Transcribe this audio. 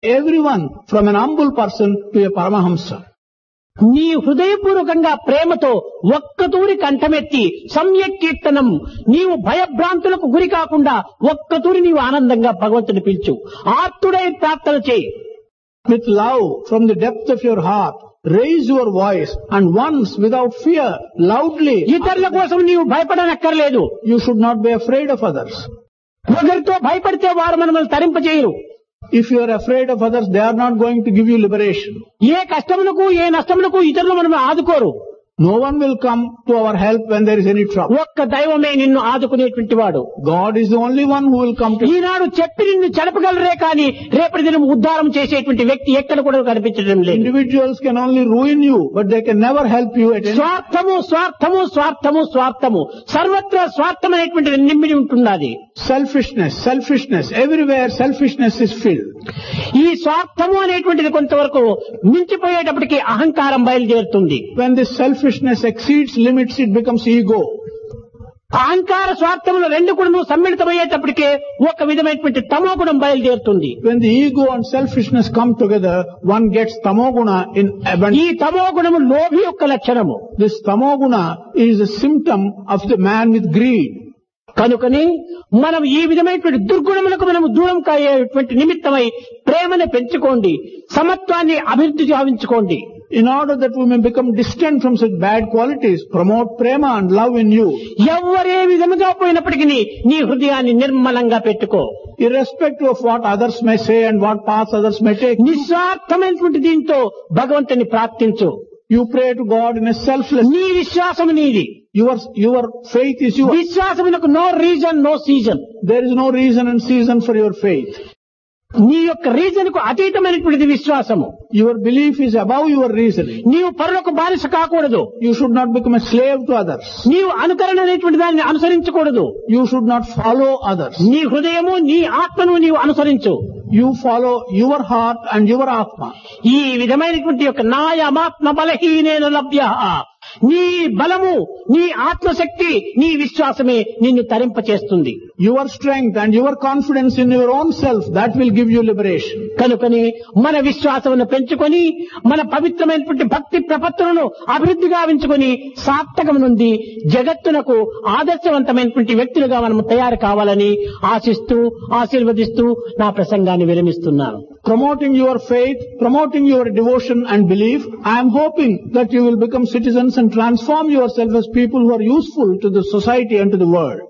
everyone from an humble person to a Paramahamsa. నీ హృదయపూర్వకంగా ప్రేమతో ఒక్కతూరి కంఠమెత్తి సమ్యక్ కీర్తనం నీవు భయభ్రాంతులకు గురి కాకుండా ఒక్కతూరి నీవు ఆనందంగా భగవంతుని పిలుచు ఆర్తుడై ప్రార్థన చేయి With love from the depth of your heart, raise your voice and once without fear, loudly, ఇతరుల కోసం నీవు భయపడనక్కర్లేదు you should not be afraid of others. ఒకరితో భయపడితే వారు మనల్ని తరింపజేయరు If you are afraid of others, they are not going to give you liberation. ఏ కష్టములకు ఏ నష్టములకు ఇతరులు మనం ఆదుకోరు No one will come to our help when there is any trouble. ఒక్క దైవమే నిన్ను ఆదుకునేటువంటి వాడు God is the only one who will come to you. ఈనాడు చెప్పి నిన్ను చెడపగలరే కానీ రేపటి దినం ఉద్ధారం చేసేటువంటి వ్యక్తి ఎక్కడ కూడా కనిపించడం లేదు Individuals can only ruin you, but they can never help you at any స్వార్థము స్వార్థము స్వార్థము స్వార్థము సర్వత్రా స్వార్థం అనేటువంటిది నింపిడి ఉంటున్నది Selfishness, selfishness, everywhere selfishness is filled. ఈ స్వార్థము అనేటువంటిది కొంతవరకు మించిపోయేటప్పటికి అహంకారం బయలుదేరుతుంది When this selfishness exceeds limits, it becomes ego. అహంకార స్వార్థములు రెండు కూడా సమ్మిళితమయ్యేటప్పటికే ఒక విధమైనటువంటి తమో గుణం బయలుదేరుతుంది When the ego and selfishness come together, one gets tamoguna in abundance. ఈ తమో గుణము లోభి యొక్క లక్షణము This tamoguna is a symptom of the man with greed. కనుకని మనం ఈ విధమైనటువంటి దుర్గుణములకు మనం దూరం కాయేటువంటి నిమిత్తమై ప్రేమను పెంచుకోండి సమత్వాన్ని అభివృద్ధి గావించుకోండి In order that we may become distant from such bad qualities, promote prema and love in you. ఎవరే విధముగా పోయినప్పటికీ నీ హృదయాన్ని నిర్మలంగా పెట్టుకో Irrespective of what others may say and what paths others may take, నిస్వార్థమైనటువంటి దీంతో భగవంతుని ప్రార్థించు you pray to God in a selfless నీ విశ్వాసము నీది Your, your faith is yours. విశ్వాసమునకు no reason no season There is no reason and season for your faith. నీ యొక్క reason కు అతీతమైనటువంటిది విశ్వాసము Your belief is above your reasoning. నీవు పరులకు బానిస కాకూడదు You should not become a slave to others. నీవు అనుకరణ అనేటువంటి దాన్ని అనుసరించకూడదు You should not follow others. నీ హృదయము నీ ఆత్మను నీవు అనుసరించు You follow your heart and your atma. ఈ విధమైనటువంటి యొక్క నాయమాత్మ బలహీనేన లభ్య నీ బలము నీ ఆత్మశక్తి నీ విశ్వాసమే నిన్ను తరింపచేస్తుంది Your strength and your confidence in your own self, that will give you liberation. కనుకని మన విశ్వాసమును పెంచుకొని మన పవిత్రమైనటువంటి భక్తి ప్రపత్తులను అభివృద్ధి గావించుకొని సార్థకం నుండి జగత్తునకు ఆదర్శవంతమైనటువంటి వ్యక్తులుగా మనం తయారు కావాలని ఆశిస్తూ ఆశీర్వదిస్తూ నా ప్రసంగాన్ని విరమిస్తున్నాను Promoting your faith, promoting your devotion and belief, I am hoping that you will become citizens and transform yourself as people who are useful to the society and to the world.